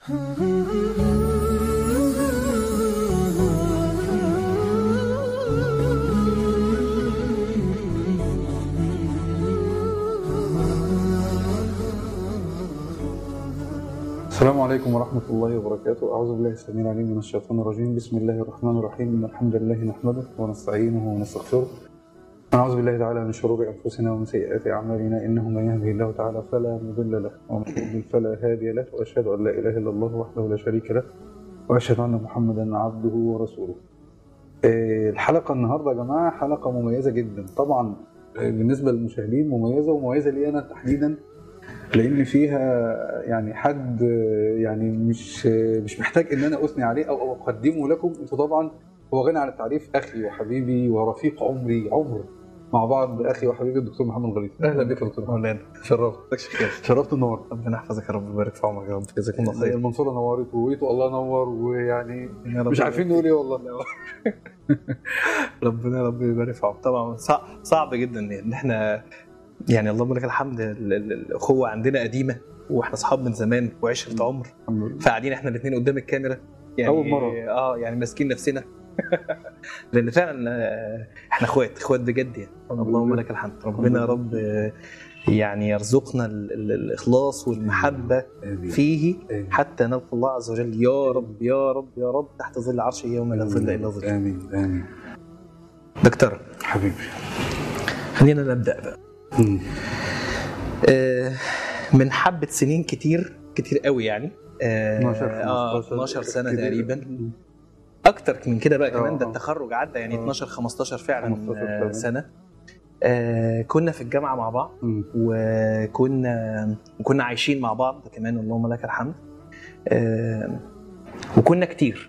السلام عليكم ورحمة الله وبركاته أعوذ بالله السميع العليم من الشيطان الرجيم بسم الله الرحمن الرحيم إن الحمد لله نحمده ونستعينه ونستغفره ونعوذ بالله تعالى من شرور أنفسنا ومن سيئات أعمالنا إنه من يهده الله تعالى فلا مضل له ومن يضلل فلا هادي له وأشهد أن لا إله إلا الله وحده لا شريك له وأشهد أن محمدا عبده ورسوله آه، الحلقة النهاردة يا جماعة حلقة مميزة جدا طبعا آه، بالنسبة للمشاهدين مميزة ومميزة لي أنا تحديدا لان فيها يعني حد يعني مش مش محتاج ان انا اثني عليه او اقدمه لكم انتوا طبعا هو غني عن التعريف اخي وحبيبي ورفيق عمري عمر مع بعض اخي وحبيبي الدكتور محمد غليظ اهلا بك يا دكتور محمد مولانا شرفت شرفت النور ربنا يحفظك يا رب ويبارك في عمرك يا رب جزاكم الله خير المنصوره نورت وويتو الله نور ويعني يا رب مش عارفين نقول ايه والله ربنا يا رب يبارك في عمرك طبعا صعب, صعب جدا ان احنا يعني اللهم لك الحمد ال- ال- الاخوه عندنا قديمه واحنا اصحاب من زمان وعشره عمر الحمد لله فقاعدين احنا الاثنين قدام الكاميرا يعني أول مرة. اه يعني ماسكين نفسنا لان فعلا آه، احنا اخوات اخوات بجد يعني اللهم لك الحمد ربنا يا رب آه، يعني يرزقنا ال- ال- الاخلاص والمحبه آمين. فيه آمين. حتى نلقى الله عز وجل يا رب يا رب يا رب تحت ظل عرشه يوم لا ظل الا ظله امين امين دكتور حبيبي خلينا نبدا بقى مم. آه، من حبه سنين كتير كتير قوي يعني آه، 12 اه 15 12 سنه كتير. تقريبا اكتر من كده بقى كمان ده آه. التخرج عدى يعني آه. 12 15 فعلا 15 آه، فعلاً. سنه آه، كنا في الجامعه مع بعض مم. وكنا وكنا عايشين مع بعض كمان اللهم لك الحمد آه، وكنا كتير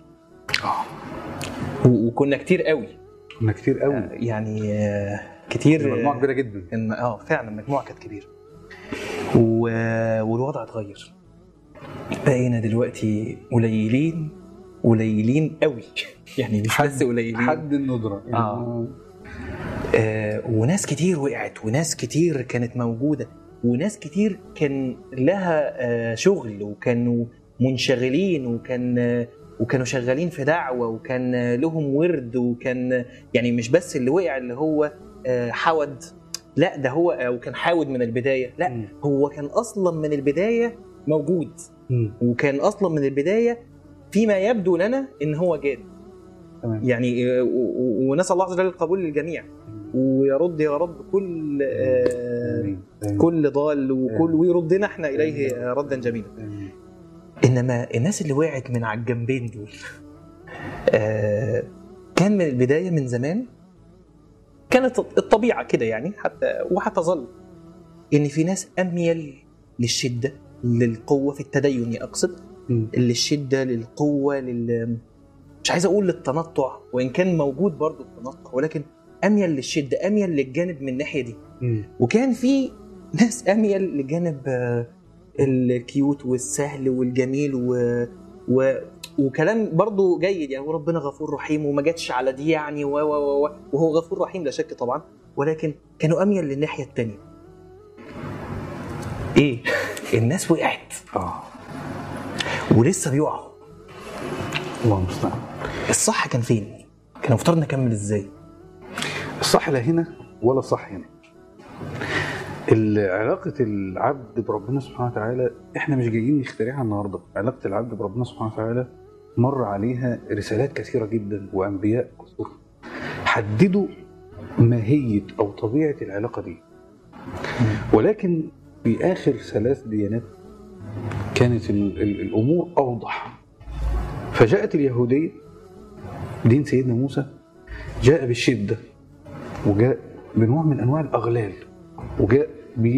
و- وكنا كتير قوي كنا كتير قوي آه، يعني آه، كتير مجموعه كبيره جدا الم- اه فعلا المجموعه كانت كبيره و... والوضع اتغير بقينا دلوقتي قليلين قليلين قوي يعني مش حد- بس قليلين حد الندره يعني آه. آه وناس كتير وقعت وناس كتير كانت موجوده وناس كتير كان لها آه شغل وكانوا منشغلين وكان آه وكانوا شغالين في دعوه وكان آه لهم ورد وكان آه يعني مش بس اللي وقع اللي هو آه حود لا ده هو آه وكان حاود من البدايه لا مم. هو كان اصلا من البدايه موجود مم. وكان اصلا من البدايه فيما يبدو لنا ان هو جاد تمام يعني آه، و- و- ونسال الله عز وجل القبول للجميع ويرد يا رب كل آه، آمين. آمين. كل ضال وكل ويردنا احنا اليه آه، ردا جميلا آمين. انما الناس اللي وقعت من على الجنبين دول آه، كان من البدايه من زمان كانت الطبيعه كده يعني حتى وهتظل ان في ناس اميل للشده للقوه في التدين اقصد مم. للشده للقوه لل مش عايز اقول للتنطع وان كان موجود برضو التنطع ولكن اميل للشده اميل للجانب من الناحيه دي مم. وكان في ناس اميل لجانب آه، الكيوت والسهل والجميل و... و... وكلام برضو جيد يعني وربنا غفور رحيم وما جاتش على دي يعني و... و... و... وهو غفور رحيم لا شك طبعا ولكن كانوا اميل للناحيه الثانيه ايه الناس وقعت اه ولسه بيقعوا الله المستعان الصح كان فين كان المفترض نكمل ازاي الصح لا هنا ولا صح هنا ال- علاقة العبد بربنا سبحانه وتعالى احنا مش جايين نخترعها النهارده، علاقة العبد بربنا سبحانه وتعالى مر عليها رسالات كثيرة جدا وأنبياء كثر حددوا ماهية أو طبيعة العلاقة دي ولكن في آخر ثلاث ديانات كانت ال- ال- الأمور أوضح فجاءت اليهودية دين سيدنا موسى جاء بالشدة وجاء بنوع من انواع الاغلال وجاء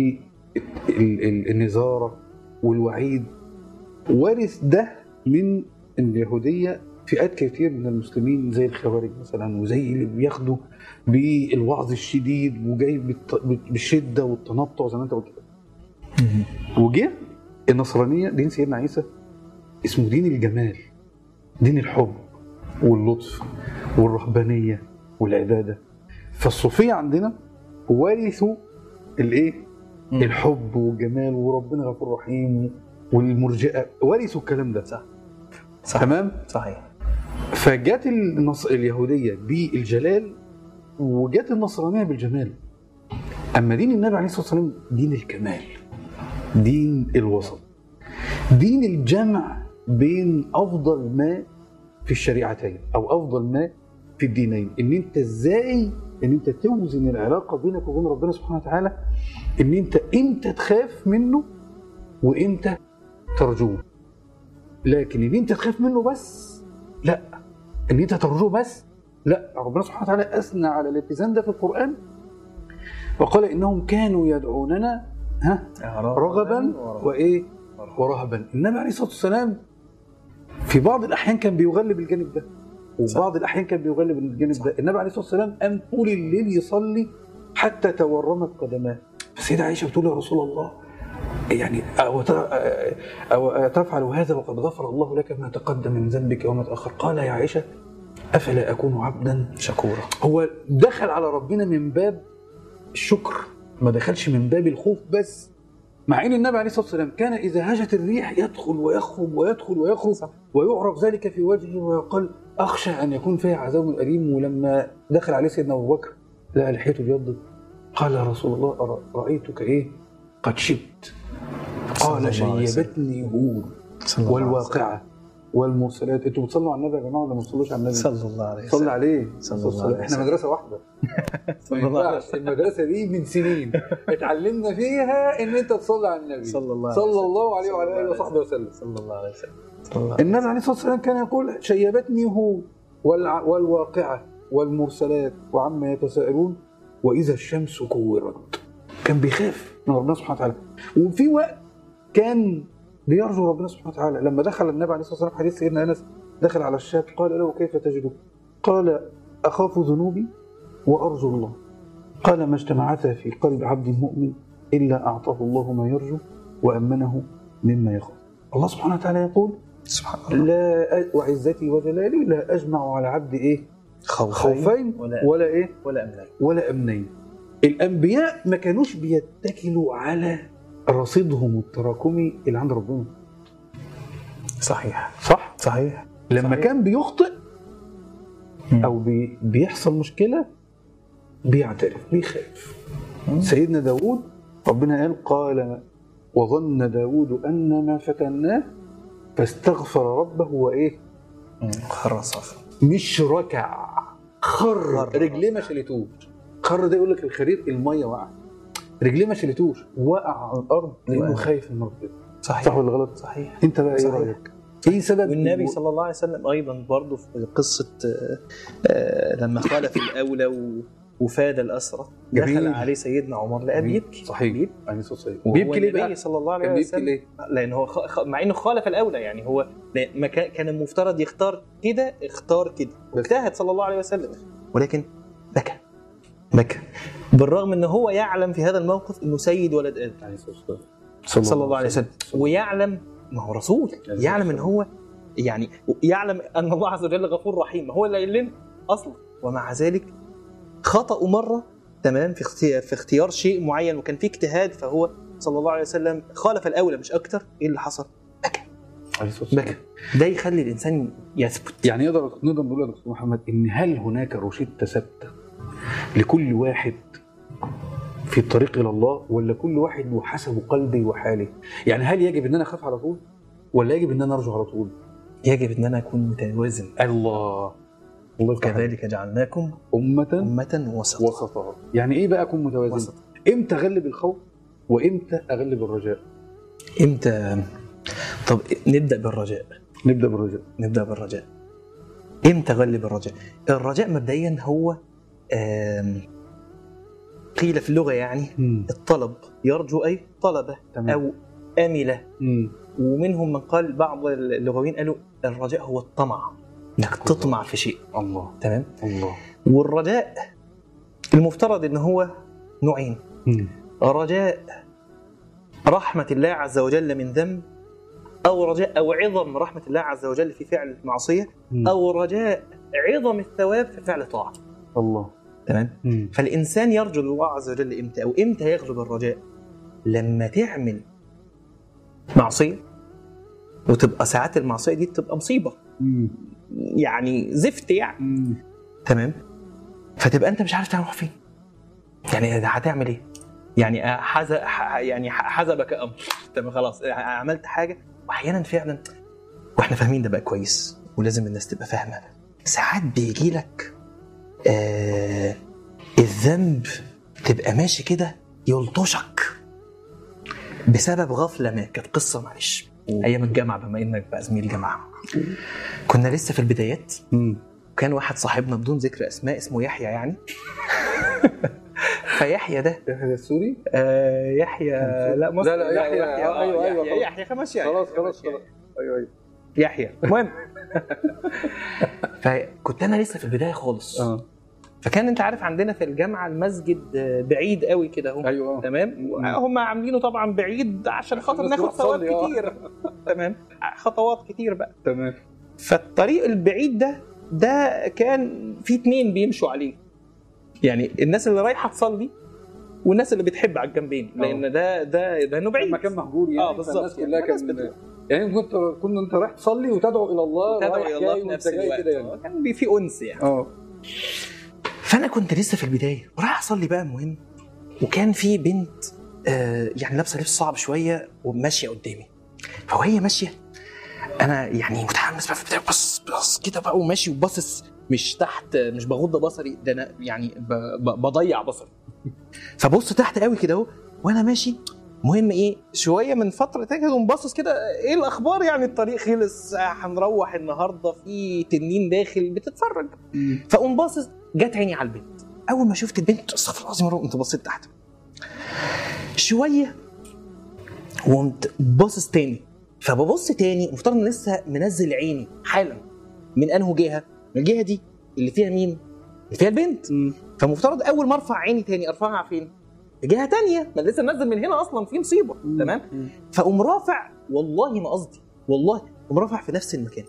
بالنزاره والوعيد ورث ده من اليهوديه فئات كتير من المسلمين زي الخوارج مثلا وزي اللي بياخدوا بالوعظ الشديد وجاي بالت- بالشده والتنطع زي ما انت قلت وجه النصرانيه دين سيدنا عيسى اسمه دين الجمال دين الحب واللطف والرهبانيه والعباده فالصوفيه عندنا ورثوا الايه؟ الحب والجمال وربنا غفور رحيم والمرجئه ورثوا الكلام ده صح صح تمام صحيح فجت النص... اليهوديه بالجلال وجت النصرانيه بالجمال اما دين النبي عليه الصلاه والسلام دين الكمال دين الوسط دين الجمع بين افضل ما في الشريعتين او افضل ما في الدينين ان انت ازاي ان انت توزن العلاقه بينك وبين ربنا سبحانه وتعالى ان انت امتى تخاف منه وامتى ترجوه لكن ان انت تخاف منه بس لا ان انت ترجوه بس لا ربنا سبحانه وتعالى اثنى على الاتزان ده في القران وقال انهم كانوا يدعوننا ها رغبا وايه ورهبا النبي عليه الصلاه والسلام في بعض الاحيان كان بيغلب الجانب ده وبعض الاحيان كان بيغلب الجانب ده النبي عليه الصلاه والسلام قام طول الليل يصلي حتى تورمت قدماه فالسيده عائشه بتقول يا رسول الله يعني أو, أو تفعل هذا وقد غفر الله لك ما تقدم من ذنبك وما تأخر قال يا عائشة أفلا أكون عبدا شكورا هو دخل على ربنا من باب الشكر ما دخلش من باب الخوف بس مع ان النبي عليه الصلاه والسلام كان اذا هجت الريح يدخل ويخرج ويدخل ويخرج صح. ويعرف ذلك في وجهه ويقال اخشى ان يكون فيها عذاب اليم ولما دخل عليه سيدنا ابو بكر لقى لحيته بيضت قال يا رسول الله أرى- رايتك ايه قد شبت صلى قال الله عليه وسلم. شيبتني هود والواقعه والمرسلات انتوا بتصلوا على النبي يا جماعه ولا ما بتصلوش على النبي؟ صلى الله عليه صلي وسلم عليه صلى الله عليه احنا وسلم. مدرسه واحده صلى ما الله عليه ينفعش المدرسه دي من سنين اتعلمنا فيها ان انت تصلي على النبي صلى الله عليه صلى وسلم. الله عليه صلى وعلى الله اله عليه وصحبه وسلم صلى الله عليه وسلم صلى الله عليه النبي عليه الصلاه والسلام كان يقول شيبتني هود والع- والواقعه والمرسلات وعما يتساءلون واذا الشمس كورت كان بيخاف من ربنا سبحانه وتعالى وفي وقت كان بيرجو ربنا سبحانه وتعالى لما دخل النبي عليه الصلاه والسلام حديث سيدنا انس دخل على الشاب قال له كيف تجده؟ قال اخاف ذنوبي وارجو الله قال ما اجتمعتا في قلب عبد مؤمن الا اعطاه الله ما يرجو وامنه مما يخاف الله سبحانه وتعالى يقول سبحان الله لا أ- وعزتي وجلالي لا اجمع على عبد ايه خوفين خوفين ولا ولا ايه ولا امنين ولا امنين الانبياء ما كانوش بيتكلوا على رصيدهم التراكمي اللي عند ربنا صحيح صح صحيح لما صحيح. كان بيخطئ مم. او بي بيحصل مشكله بيعترف بيخاف مم. سيدنا داود ربنا قال قال وظن داود ان ما فتناه فاستغفر ربه وايه مم. خر صافي مش ركع خر, خر. رجليه ما شالتوش خر ده يقول لك الخرير الميه وقع رجليه ما شالتوش وقع على الارض لانه وقع. خايف من ربنا صحيح صح ولا غلط؟ صحيح انت بقى ايه صحيح. رايك؟ ايه سبب والنبي صلى الله عليه وسلم ايضا برضه في قصه آه، آه، لما خالف الاولى و- وفاد الاسرى دخل جميل. عليه سيدنا عمر لقى جميل. بيبكي صحيح بيبكي عليه الصلاه والسلام وهو بيبكي ليه النبي بقى؟ صلى الله عليه كان بيبكي وسلم ليه؟ لان هو خ... خ... مع انه خالف الاولى يعني هو لا- ما كان كان المفترض يختار كده اختار كده واجتهد صلى الله عليه وسلم ولكن بكى بكى بالرغم ان هو يعلم في هذا الموقف انه سيد ولد ادم عليه الصلاه والسلام صلى الله عليه وسلم ويعلم ما هو رسول عليه يعلم ان الصلاة هو يعني يعلم ان الله عز وجل غفور رحيم ما هو اللي قايل لنا اصلا ومع ذلك خطأوا مره تمام في اختيار في اختيار شيء معين وكان في اجتهاد فهو صلى الله عليه وسلم خالف الاولى مش اكتر ايه اللي حصل؟ عليه الصلاه والسلام بكى ده يخلي الانسان يثبت يعني نقدر نقدر نقول يا دكتور محمد ان هل هناك روشته ثابته لكل واحد في الطريق الى الله ولا كل واحد وحسب قلبي وحاله؟ يعني هل يجب ان انا اخاف على طول ولا يجب ان انا ارجو على طول؟ يجب ان انا اكون متوازن الله الله يفتح عليك. كذلك جعلناكم أمة امه وسطا وسطا يعني إيه بقى أكون متوازن؟ وسط. إمتى أغلب الخوف وإمتى أغلب الرجاء؟ امتى طب نبدا بالرجاء نبدأ بالرجاء نبدا بالرجاء امتى غلب الرجاء الرجاء مبدئيا هو آم، قيل في اللغه يعني مم. الطلب يرجو اي طلبه تمام. او امله مم. ومنهم من قال بعض اللغويين قالوا الرجاء هو الطمع انك تطمع في شيء الله تمام الله والرجاء المفترض ان هو نوعين مم. رجاء رحمة الله عز وجل من ذنب أو رجاء أو عظم رحمة الله عز وجل في فعل معصية مم. أو رجاء عظم الثواب في فعل طاعة الله تمام مم. فالإنسان يرجو الله عز وجل إمتى أو إمتى يغلب الرجاء لما تعمل معصية وتبقى ساعات المعصيه دي تبقى مصيبه مم. يعني زفت يعني مم. تمام فتبقى انت مش عارف تروح فين يعني هتعمل ايه يعني حز ح- يعني ح- حزبك امر تمام خلاص عملت حاجه واحيانا فعلا واحنا فاهمين ده بقى كويس ولازم الناس تبقى فاهمه ساعات بيجي لك آه الذنب تبقى ماشي كده يلطشك بسبب غفله ما كانت قصه معلش ايام الجامعه بما انك بقى زميل جامعه كنا لسه في البدايات مم. كان واحد صاحبنا بدون ذكر اسماء اسمه يحيى يعني فيحيى ده يحيى السوري آه يحيى لا مصري لا، لا، يحيى. آه، أيوة، أيوة، يحيى, خلاص. يحيى خمس يحيى خلاص خلاص خمس يحيى. خلاص ايوه ايوه يحيى المهم فكنت انا لسه في البدايه خالص اه فكان انت عارف عندنا في الجامعه المسجد آه، بعيد قوي كده اهو ايوه تمام هم عاملينه طبعا بعيد عشان خاطر الناس ناخد تروح ثواب تصلي، آه. كتير تمام خطوات كتير بقى تمام فالطريق البعيد ده ده كان في اتنين بيمشوا عليه يعني الناس اللي رايحه تصلي والناس اللي بتحب على الجنبين لان ده ده لانه بعيد مكان مهجور يعني اه بالظبط فالناس كلها الناس كان بتروح. يعني كنت كنت انت رايح تصلي وتدعو الى الله تدعو رايح الى الله جاي في وانت نفس جاي الوقت كده يعني آه، كان بي- في انس يعني اه فانا كنت لسه في البدايه ورايح اصلي بقى المهم وكان في بنت آه يعني لابسه لبس صعب شويه وماشيه قدامي فوهي ماشيه انا يعني متحمس بقى في البدايه بص بص كده بقى وماشي وباصص مش تحت مش بغض بصري ده انا يعني ب- ب- بضيع بصري فبص تحت قوي كده اهو وانا ماشي مهم ايه شويه من فتره كده قوم باصص كده ايه الاخبار يعني الطريق خلص آه، هنروح النهارده في تنين داخل بتتفرج فاقوم باصص جت عيني على البنت اول ما شفت البنت استغفر الله العظيم يا رب قمت بصيت تحت شويه وقمت باصص تاني فببص تاني المفترض ان لسه منزل عيني حالا من انه جهه من الجهه دي اللي فيها مين اللي فيها البنت فمفترض اول ما ارفع عيني تاني ارفعها فين في جهه تانية ما أنا لسه منزل من هنا اصلا في مصيبه تمام فاقوم رافع والله ما قصدي والله اقوم رافع في نفس المكان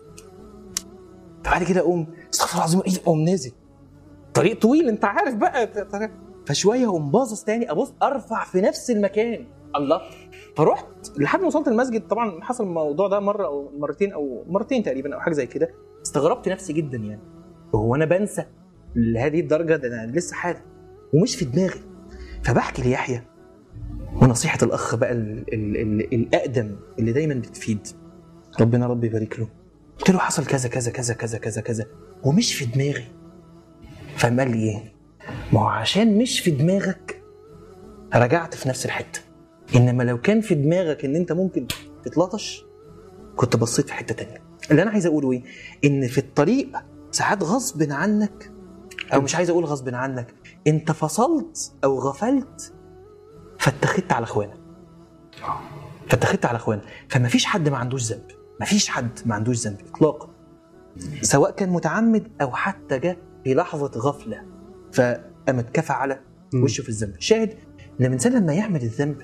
فبعد كده اقوم استغفر الله العظيم ايه اقوم نازل طريق طويل انت عارف بقى طريق. فشويه اقوم باصص تاني ابص ارفع في نفس المكان الله فرحت لحد ما وصلت المسجد طبعا حصل الموضوع ده مره او مرتين او مرتين تقريبا او حاجه زي كده استغربت نفسي جدا يعني هو انا بنسى لهذه الدرجه ده انا لسه حالا ومش في دماغي فبحكي ليحيى ونصيحه الاخ بقى ال ال ال الاقدم اللي دايما بتفيد ربنا ربي يبارك له قلت له حصل كذا كذا كذا كذا كذا كذا ومش في دماغي فقام قال لي ايه ما هو عشان مش في دماغك رجعت في نفس الحته انما لو كان في دماغك ان انت ممكن تتلطش كنت بصيت في حته تانية اللي انا عايز اقوله ايه ان في الطريق ساعات غصب عنك او مش عايز اقول غصب عنك انت فصلت او غفلت فاتخذت على اخوانك فاتخذت على اخوانك فما فيش حد ما عندوش ذنب ما فيش حد ما عندوش ذنب اطلاقا سواء كان متعمد او حتى جه في لحظه غفله فقام اتكفى على مم. وشه في الذنب شاهد ان الانسان لما يعمل الذنب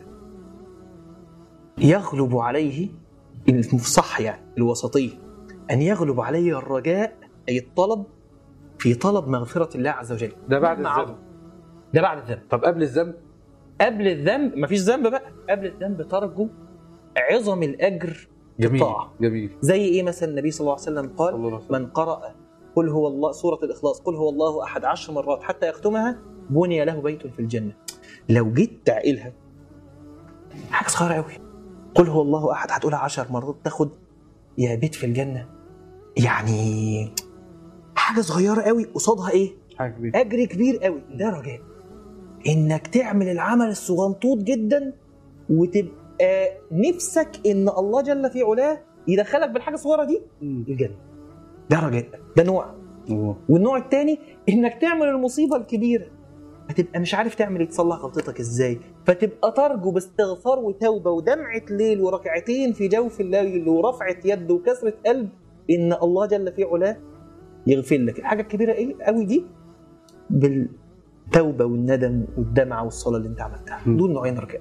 يغلب عليه الصح يعني الوسطيه ان يغلب عليه الرجاء اي الطلب في طلب مغفره الله عز وجل ده بعد مع الذنب ده بعد الذنب طب قبل الذنب قبل الذنب مفيش ذنب بقى قبل الذنب ترجو عظم الاجر جميل الطاعة. جميل زي ايه مثلا النبي صلى الله عليه وسلم صلى قال الله عليه وسلم من قرأ قل هو الله سورة الإخلاص قل هو الله أحد عشر مرات حتى يختمها بني له بيت في الجنة لو جيت تعقلها حاجة صغيرة قوي قل هو الله أحد هتقولها عشر مرات تاخد يا بيت في الجنة يعني حاجة صغيرة قوي قصادها إيه حاجه كبيره اجر كبير قوي ده رجاء انك تعمل العمل الصغنطوط جدا وتبقى نفسك ان الله جل في علاه يدخلك بالحاجه الصغيره دي الجنه ده رجاء ده نوع الله. والنوع الثاني انك تعمل المصيبه الكبيره هتبقى مش عارف تعمل إيه، تصلح غلطتك ازاي فتبقى ترجو باستغفار وتوبه ودمعه ليل وركعتين في جوف الليل ورفعه يد وكسره قلب ان الله جل في علاه يغفر لك الحاجه الكبيره ايه قوي دي بالتوبه والندم والدمعه والصلاه اللي انت عملتها م. دول نوعين رجاء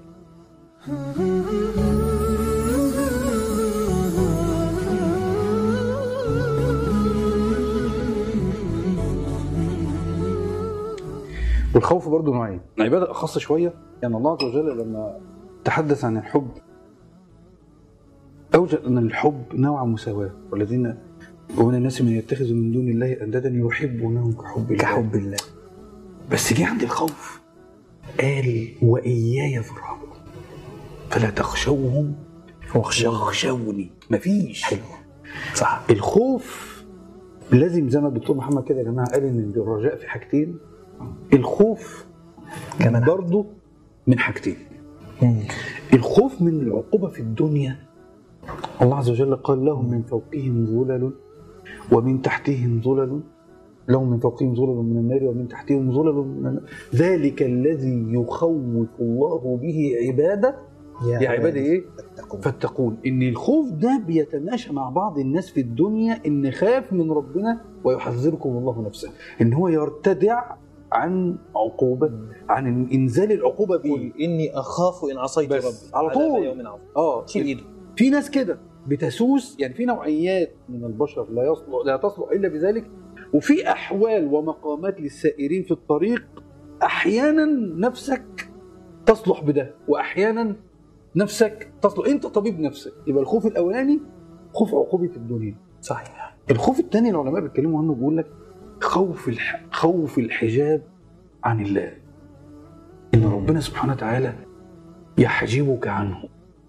والخوف برضه نوعين عباده اخص شويه يعني الله عز وجل لما تحدث عن الحب اوجد ان الحب نوع مساواه والذين ومن الناس من يتخذ من دون الله اندادا يحبونهم كحب الله كحب الله بس جه عند الخوف قال واياي فارهبون فلا تخشوهم واخشوني مفيش حلو صح الخوف لازم زي ما الدكتور محمد كده يا جماعه قال ان الرجاء في حاجتين الخوف كمان برضه من حاجتين مم. الخوف من العقوبة في الدنيا الله عز وجل قال لهم من فوقهم ظلل ومن تحتهم ظلل لهم من فوقهم ظلل من النار ومن تحتهم ظلل من النار ذلك الذي يخوف الله به عباده يا عبادي ايه؟ اتقوا فاتقون ان الخوف ده بيتماشى مع بعض الناس في الدنيا ان خاف من ربنا ويحذركم الله نفسه ان هو يرتدع عن عقوبه عن انزال العقوبه به قل اني اخاف ان عصيت بس. ربي على عذاب طول. يوم عظيم اه شيل ايده في ناس كده بتسوس يعني في نوعيات من البشر لا يصلح لا تصلح الا بذلك وفي احوال ومقامات للسائرين في الطريق احيانا نفسك تصلح بده واحيانا نفسك تصلح انت طبيب نفسك يبقى الخوف الاولاني خوف عقوبه الدنيا صحيح الخوف الثاني العلماء بيتكلموا عنه بيقول لك خوف الح... خوف الحجاب عن الله ان ربنا سبحانه وتعالى يحجبك عنه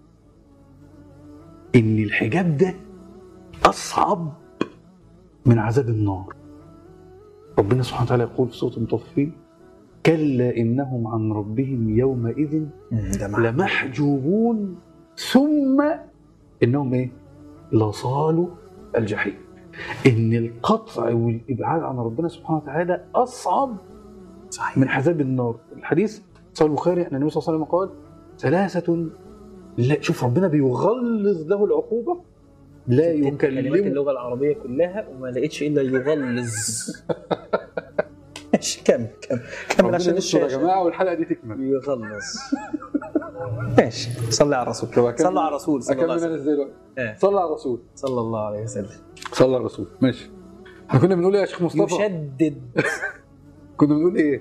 ان الحجاب ده اصعب من عذاب النار ربنا سبحانه وتعالى يقول في سوره المطففين كلا انهم عن ربهم يومئذ مم، ده معنى لمحجوبون ثم انهم ايه؟ لصالوا الجحيم. ان القطع والابعاد عن ربنا سبحانه وتعالى اصعب صحيح من عذاب النار. الحديث صحيح البخاري ان النبي صلى الله عليه وسلم قال ثلاثة لا شوف ربنا بيغلظ له العقوبة لا ست كلمات يكلم اللغه العربيه كلها وما لقيتش الا يغلظ ماشي كمل كمل كمل عشان ربنا يستر يا الشاشه جماعة والحلقة دي تكمل. يغلظ ماشي صلي على الرسول طب أكمل- صلى على الرسول صلى الله اكمل عليه انا وسلم ازاي دلوقتي؟ آه. صلى على الرسول صلى الله عليه وسلم صلى على الرسول ماشي احنا كنا بنقول ايه يا شيخ مصطفى؟ يشدد كنا بنقول ايه؟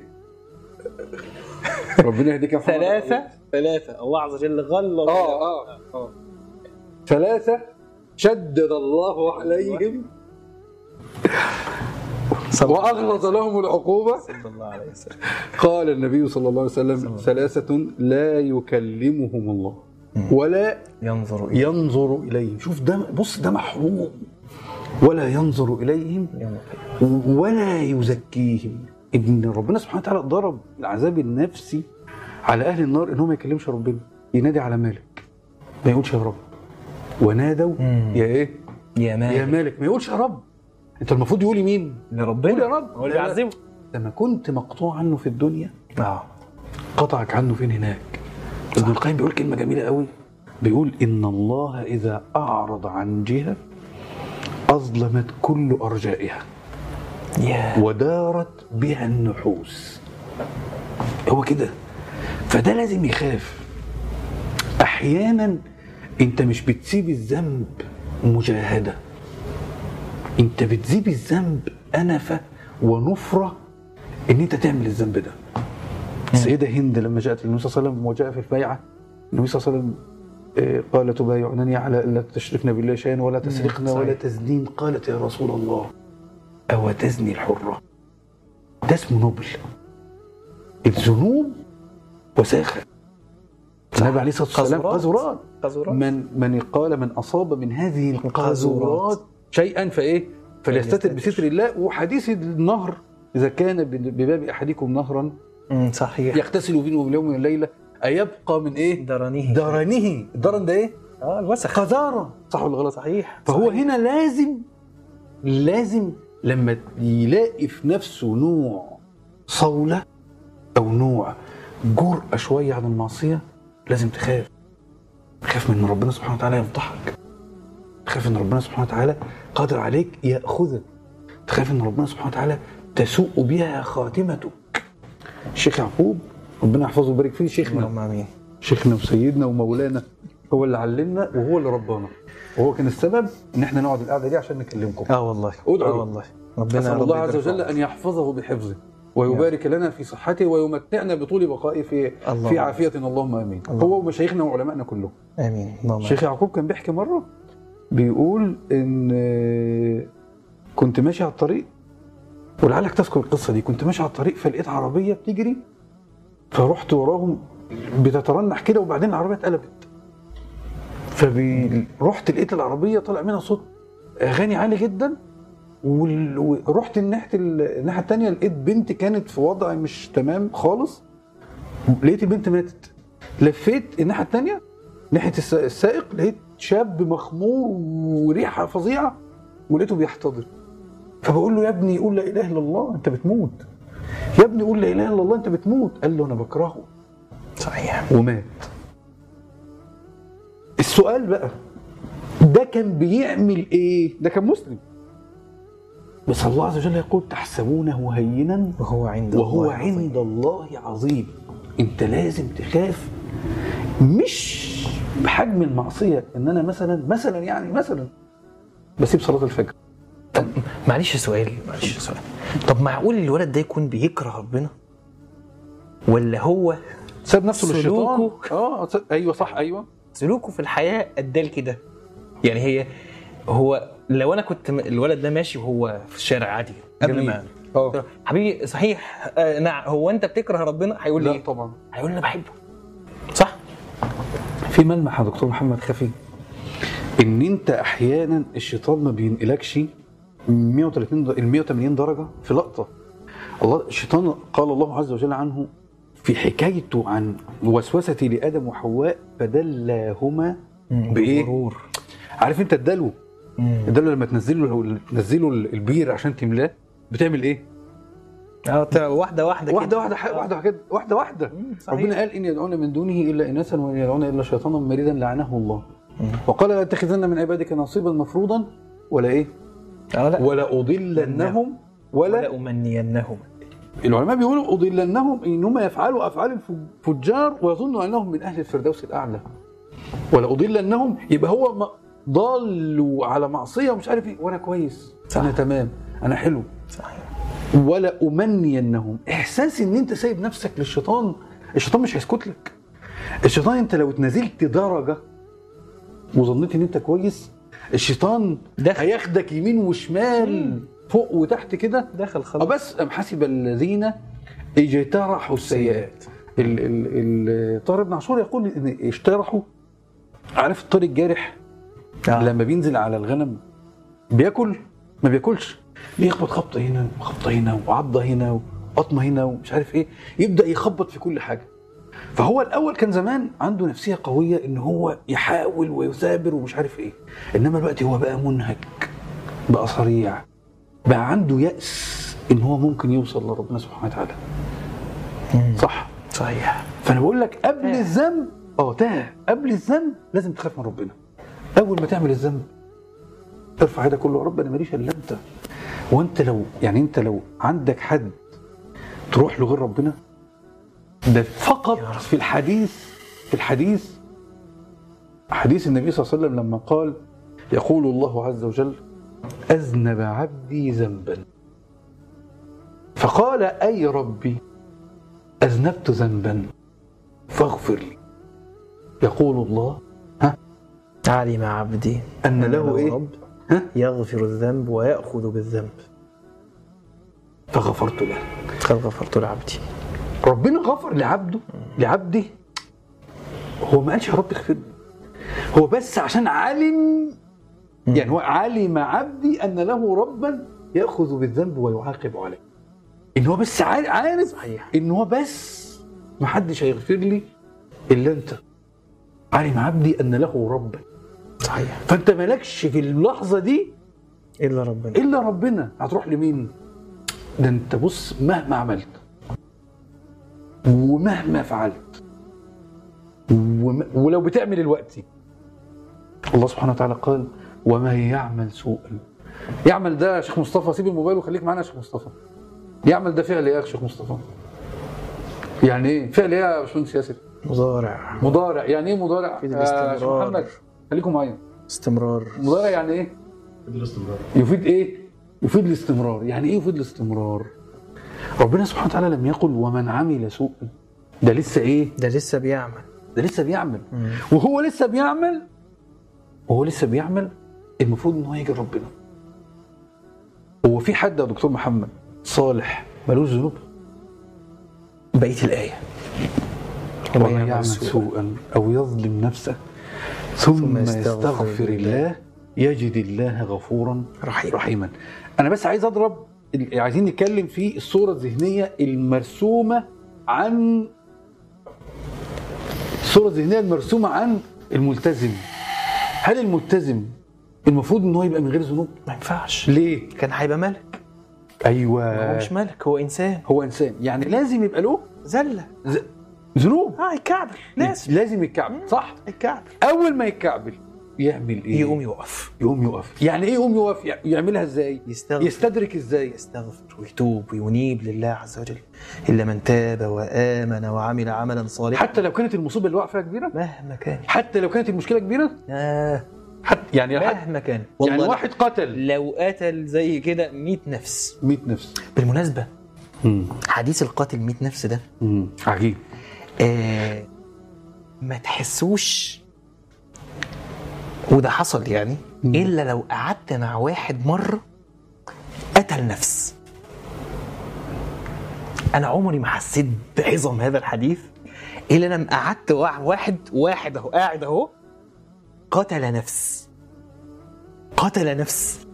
ربنا يهديك يا محمد ثلاثة ثلاثة الله عز وجل غلظ اه اه اه ثلاثة شدد الله عليهم صلى الله عليه وأغلظ لهم العقوبة وسلم. صلى الله عليه وسلم قال النبي صلى الله عليه وسلم الله. ثلاثة لا يكلمهم الله ولا ينظر إليه ينظر إليهم شوف ده بص ده محروم ولا ينظر إليهم ولا يزكيهم ان ربنا سبحانه وتعالى ضرب العذاب النفسي على اهل النار ان هو ما يكلمش ربنا ينادي على مالك ما يقولش يا رب ونادوا مم. يا ايه يا يا مالك مالك ما يقولش يا رب انت المفروض يقول مين لربنا قول يا رب. هو اللي بيعذبه لما كنت مقطوع عنه في الدنيا اه قطعك عنه فين هناك ابن القيم بيقول كلمه جميله قوي بيقول ان الله اذا اعرض عن جهه اظلمت كل ارجائها يا ودارت بها النحوس هو كده فده لازم يخاف احيانا انت مش بتسيب الذنب مجاهده انت بتسيب الذنب انفه ونفره ان انت تعمل الذنب ده السيده هند لما جاءت للنبي صلى الله عليه وسلم وجاء في البيعه النبي صلى الله عليه وسلم آه، قال تبايعنني على الا تشركن بالله شيئا ولا تسرقن صحيح. ولا تزنين قالت يا رسول الله أو تزني الحرة ده اسمه نبل الذنوب وساخة النبي عليه الصلاة والسلام قذورات. قذورات قذورات من من قال من أصاب من هذه القاذورات شيئا فإيه فليستتر بستر الله وحديث النهر إذا كان بباب أحدكم نهرا مم، صحيح يغتسل فيه باليوم والليلة أيبقى من إيه درنيه درنه الدرن ده إيه اه الوسخ قذارة صح ولا غلط صحيح فهو صحيح. هنا لازم لازم لما يلاقي في نفسه نوع صولة أو نوع جرأة شوية عن المعصية لازم تخاف تخاف من إن ربنا سبحانه وتعالى يفضحك تخاف إن ربنا سبحانه وتعالى قادر عليك يأخذك تخاف إن ربنا سبحانه وتعالى تسوء بها خاتمتك الشيخ يعقوب ربنا يحفظه ويبارك فيه شيخنا اللهم امين شيخنا وسيدنا ومولانا هو اللي علمنا وهو اللي ربانا وهو كان السبب ان احنا نقعد القعده دي عشان نكلمكم اه والله ادعوا اه له. والله ربنا اسال يا رب الله عز يبارك وجل فيك. ان يحفظه بحفظه ويبارك لنا في صحته ويمتعنا بطول بقائه في الله في عافيه اللهم امين الله. هو ومشايخنا وعلمائنا كلهم امين اللهم الشيخ يعقوب كان بيحكي مره بيقول ان آه، كنت ماشي على الطريق ولعلك تذكر القصه دي كنت ماشي على الطريق فلقيت عربيه بتجري فرحت وراهم بتترنح كده وبعدين العربيه اتقلبت فرحت لقيت العربيه طالع منها صوت اغاني عالي جدا وال- ورحت الناحيه ال- الناحيه الثانيه لقيت بنت كانت في وضع مش تمام خالص لقيت البنت ماتت لفيت الناحيه الثانيه ناحيه الس- السائق لقيت شاب مخمور وريحه فظيعه ولقيته بيحتضر فبقول له يا ابني قول لا اله الا الله انت بتموت يا ابني قول لا اله الا الله انت بتموت قال له انا بكرهه صحيح ومات السؤال بقى ده كان بيعمل ايه ده كان مسلم بس الله عز وجل يقول تحسبونه هينا وهو عند وهو الله عظيم. عند الله عظيم انت لازم تخاف مش بحجم المعصيه ان انا مثلا مثلا يعني مثلا بسيب صلاه الفجر طب معلش سؤال معلش سؤال طب معقول الولد ده يكون بيكره ربنا ولا هو ساب نفسه للشيطان سلوكه. اه س- ايوه صح ايوه سلوكه في الحياه اداه لكده يعني هي هو لو انا كنت م- الولد ده ماشي وهو في الشارع عادي قبل جميل. ما اه حبيبي صحيح آه نعم هو انت بتكره ربنا هيقول لي لا ايه؟ طبعا هيقول انا بحبه صح في ملمح يا دكتور محمد خفي ان انت احيانا الشيطان ما بينقلكش 130 د- ال 180 درجه في لقطه الله الشيطان قال الله عز وجل عنه في حكايته عن وسوسته لادم وحواء فدلاهما بايه؟ غرور عارف انت الدلو الدلو لما تنزله تنزله البير عشان تملاه بتعمل ايه؟ اه ت- واحده واحده كده. واحده واحده ح- واحده كده واحده واحده مم، صحيح. ربنا قال ان يدعون من دونه الا اناثا وان يدعون الا شيطانا مريدا لعنه الله وقال لا تتخذن من عبادك نصيبا مفروضا ولا ايه اه لا ولا اضلنهم ولا ولا امنينهم العلماء بيقولوا اضلنهم انهم يفعلوا افعال الفجار ويظنوا انهم من اهل الفردوس الاعلى ولا اضلنهم يبقى هو م- ضال على معصيه ومش عارف ايه وانا كويس صح. انا تمام انا حلو صحيح ولا امنينهم احساس ان انت سايب نفسك للشيطان الشيطان مش هيسكت لك الشيطان انت لو اتنزلت درجه وظنيت ان انت كويس الشيطان دخل. هياخدك يمين وشمال فوق وتحت كده دخل اه خلاص بس ام حسب الذين اجترحوا السيئات ال- ال- ال- طارق بن عاشور يقول ان اجترحوا عارف الطير الجارح آه. لما بينزل على الغنم بياكل ما بياكلش بيخبط خبطه هنا وخبطه هنا وعضه هنا وقطمه هنا ومش عارف ايه يبدا يخبط في كل حاجه فهو الاول كان زمان عنده نفسيه قويه ان هو يحاول ويثابر ومش عارف ايه انما دلوقتي هو بقى منهك بقى صريع بقى عنده يأس ان هو ممكن يوصل لربنا سبحانه وتعالى صح صحيح فانا بقول لك قبل تاه. الذنب اه تاه قبل الذنب لازم تخاف من ربنا اول ما تعمل الذنب ارفع ايدك كله يا رب انا ماليش الا انت وانت لو يعني انت لو عندك حد تروح له غير ربنا ده فقط يا رب. في الحديث في الحديث حديث النبي صلى الله عليه وسلم لما قال يقول الله عز وجل أذنب عبدي ذنبا فقال أي ربي أذنبت ذنبا فاغفر لي يقول الله ها علم عبدي أن له إيه رب ها يغفر الذنب ويأخذ بالذنب فغفرت له قد غفرت لعبدي ربنا غفر لعبده لعبده هو ما قالش يا رب اغفر لي هو بس عشان علم يعني هو علم عبدي ان له ربا ياخذ بالذنب ويعاقب عليه ان هو بس عار- عارف صحيح. ان هو بس ما حدش هيغفر لي الا انت علم عبدي ان له ربا صحيح فانت مالكش في اللحظه دي الا ربنا الا ربنا هتروح لمين ده انت بص مهما عملت ومهما فعلت وم... ولو بتعمل الوقت الله سبحانه وتعالى قال ومن يعمل سوءا يعمل ده يا شيخ مصطفى سيب الموبايل وخليك معانا يا شيخ مصطفى يعمل ده فعل ايه يا شيخ مصطفى يعني ايه فعل ايه يا باشمهندس ياسر مضارع مضارع يعني ايه مضارع يفيد يا شيخ الاستمرار. محمد خليكم معايا استمرار مضارع يعني ايه الاستمرار يفيد ايه؟ يفيد الاستمرار، يعني ايه يفيد الاستمرار؟ ربنا سبحانه وتعالى لم يقل ومن عمل سوءا ده لسه ايه ده لسه بيعمل ده لسه بيعمل وهو لسه بيعمل وهو لسه بيعمل المفروض ان هو يجي ربنا هو في حد يا دكتور محمد صالح ملوش ذنوب بقيه الايه ومن يعمل سوءا او يظلم نفسه ثم, ثم يستغفر, يستغفر الله يجد الله غفورا رحيم. رحيما انا بس عايز اضرب عايزين نتكلم في الصوره الذهنيه المرسومه عن الصوره الذهنيه المرسومه عن الملتزم هل الملتزم المفروض ان هو يبقى من غير ذنوب ما ينفعش ليه كان هيبقى ملك هو ايوه مش ملك هو انسان هو انسان يعني لازم يبقى له زله ز- ذنوب اه يكعبل لازم لازم يتكعبل صح يكعبل اول ما يتكعبل يعمل ايه يقوم يقف يقوم يقف يعني ايه يقوم يقف يع- يعملها ازاي يستغفر يستدرك ازاي يستغفر ويتوب وينيب لله عز وجل الا من تاب وامن وعمل عملا صالحا حتى لو كانت المصيبه اللي واقع فيها كبيره مهما كان حتى لو كانت المشكله كبيره آه حتى يعني حتى مهما كان يعني واحد قتل لو قتل زي كده 100 نفس 100 نفس بالمناسبه مم. حديث القاتل 100 نفس ده مم. عجيب آه ما تحسوش وده حصل يعني مم. الا لو قعدت مع واحد مره قتل نفس انا عمري ما حسيت بعظم هذا الحديث الا لما قعدت مع واحد واحد اهو قاعد اهو قتل نفس قتل نفس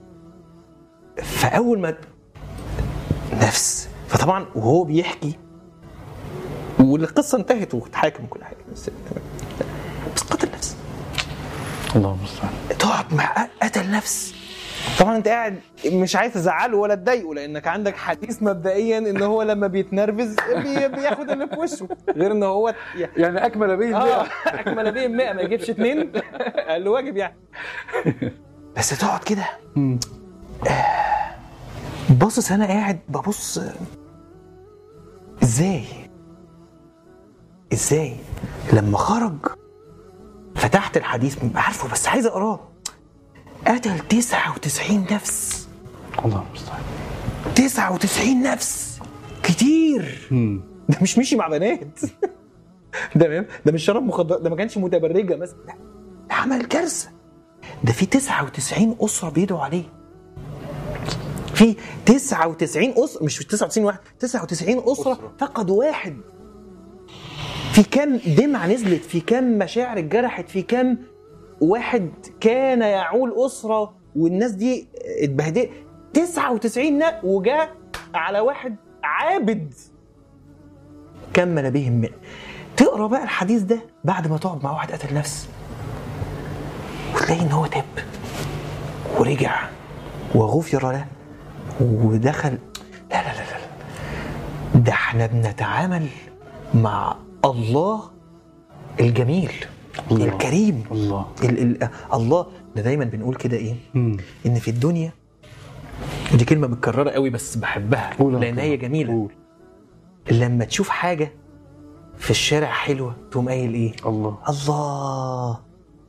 فاول ما نفس فطبعا وهو بيحكي والقصه انتهت واتحاكم وكل حاجه بس بس قتل نفس الله المستعان تقعد مع قتل نفس طبعا انت قاعد مش عايز تزعله ولا تضايقه لانك عندك حديث مبدئيا ان هو لما بيتنرفز بي- بياخد اللي في وشه غير ان هو يعني اكمل به اه البيع. اكمل بيه 100 ما يجيبش اثنين قال له واجب يعني بس تقعد كده مم. باصص انا قاعد ببص ازاي ازاي لما خرج فتحت الحديث عارفه بس عايز اقراه قتل 99 نفس الله المستعان 99 نفس كتير مم. ده مش مشي مع بنات ده ده مش شرب مخدرات ده ما كانش متبرجه مثلا لا ده عمل كارثه ده في 99 اسره بيدعوا عليه في 99 اسره مش 99 واحد 99 اسره, أسرة. أسرة. فقدوا واحد في كام دمعة نزلت في كام مشاعر اتجرحت في كام واحد كان يعول أسرة والناس دي اتبهدلت 99 نا- وجاء على واحد عابد كمل بهم مئة تقرا بقى الحديث ده بعد ما تقعد مع واحد قتل نفس وتلاقي ان هو تاب ورجع وغفر له ودخل لا لا لا لا ده احنا بنتعامل مع الله الجميل الله. الكريم الله ال ال الله ده دايما بنقول كده ايه مم. ان في الدنيا ودي كلمه متكرره قوي بس بحبها قول يا لان دكتور. هي جميله قول. لما تشوف حاجه في الشارع حلوه تقوم قايل ايه الله الله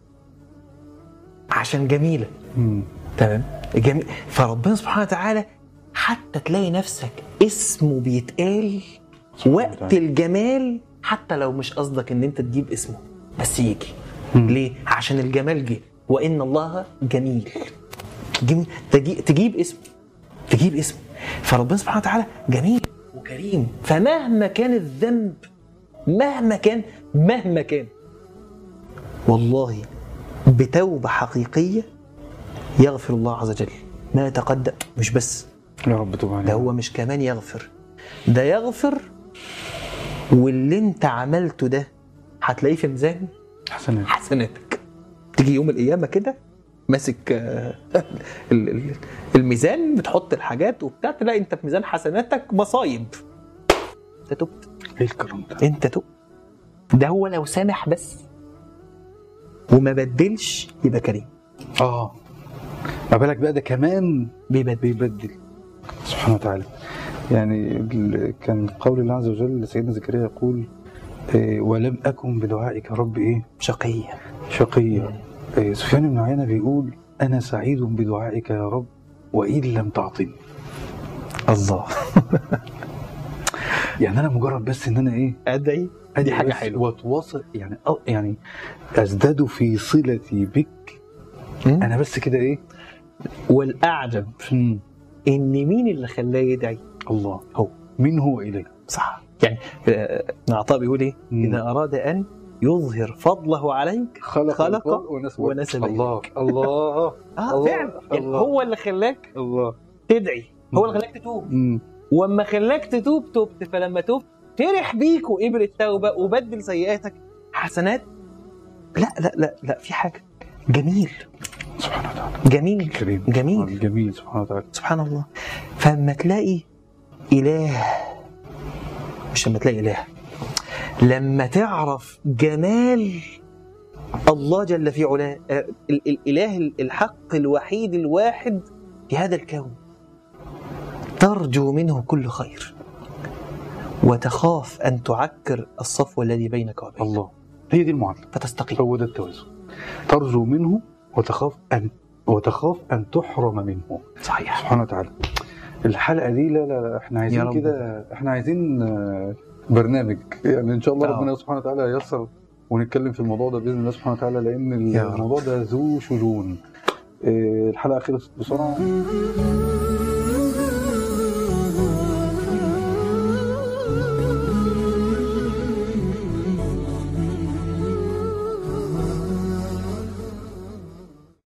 عشان جميله مم. تمام جميل فربنا سبحانه وتعالى حتى تلاقي نفسك اسمه بيتقال وقت وتعالى. الجمال حتى لو مش قصدك ان انت تجيب اسمه بس يجي مم. ليه عشان الجمال جه وان الله جميل جميل تجي تجيب اسمه تجيب اسمه فربنا سبحانه وتعالى جميل وكريم فمهما كان الذنب مهما كان مهما كان والله بتوبة حقيقية يغفر الله عز وجل ما تقدم مش بس يا رب تب ده علينا هو مش كمان يغفر ده يغفر واللي انت عملته ده هتلاقيه في ميزان حسنات حسناتك تيجي يوم القيامه كده ماسك آه، ال- ال- الميزان بتحط الحاجات وبتاع تلاقي انت في ميزان حسناتك مصايب انت تبت ايه الكرم ده انت تبت ده هو لو سامح بس وما بدلش يبقى كريم اه ما بالك بقى ده كمان بيبدل بيبدل سبحانه وتعالى يعني ال- كان قول الله عز وجل لسيدنا زكريا يقول إيه، ولم أكن بدعائك رب إيه شقية شقيا إيه، سفيان بن عيينة بيقول أنا سعيد بدعائك يا رب وإن لم تعطني الله يعني انا مجرد بس ان انا ايه ادعي ادي حاجة بس حلوة. واتواصل يعني أو يعني ازداد في صلتي بك مم. انا بس كده ايه والاعجب مم. ان مين اللي خلاه يدعي الله هو. من هو اليه صح يعني آه، ابن عطاء بيقول ايه مم. اذا اراد ان يظهر فضله عليك خلق, خلق الفضل ونسب ونسب الله الله اه الله، فعلا يعني الله. هو اللي خلاك الله تدعي هو اللي خلاك تتوب مم. واما خلاك تتوب تبت فلما تبت فرح بيك وقبل التوبه وبدل سيئاتك حسنات لا لا لا لا في حاجه جميل سبحانه وتعالى جميل كريم جميل جميل سبحانه وتعالى سبحان الله فلما تلاقي اله مش لما تلاقي اله لما تعرف جمال الله جل في علاه آه، ال- الاله الحق الوحيد الواحد في هذا الكون ترجو منه كل خير وتخاف ان تعكر الصفو الذي بينك وبينه الله هي دي المعادله فتستقيم هو ده التوازن ترجو منه وتخاف ان وتخاف ان تحرم منه صحيح سبحانه وتعالى الحلقه دي لا لا, لا احنا يا عايزين رب. كده احنا عايزين آه، برنامج يعني ان شاء الله آه. ربنا سبحانه وتعالى ييسر ونتكلم في الموضوع ده باذن الله سبحانه وتعالى لان يا رب. الموضوع ده ذو شجون آه، الحلقه خلصت بسرعه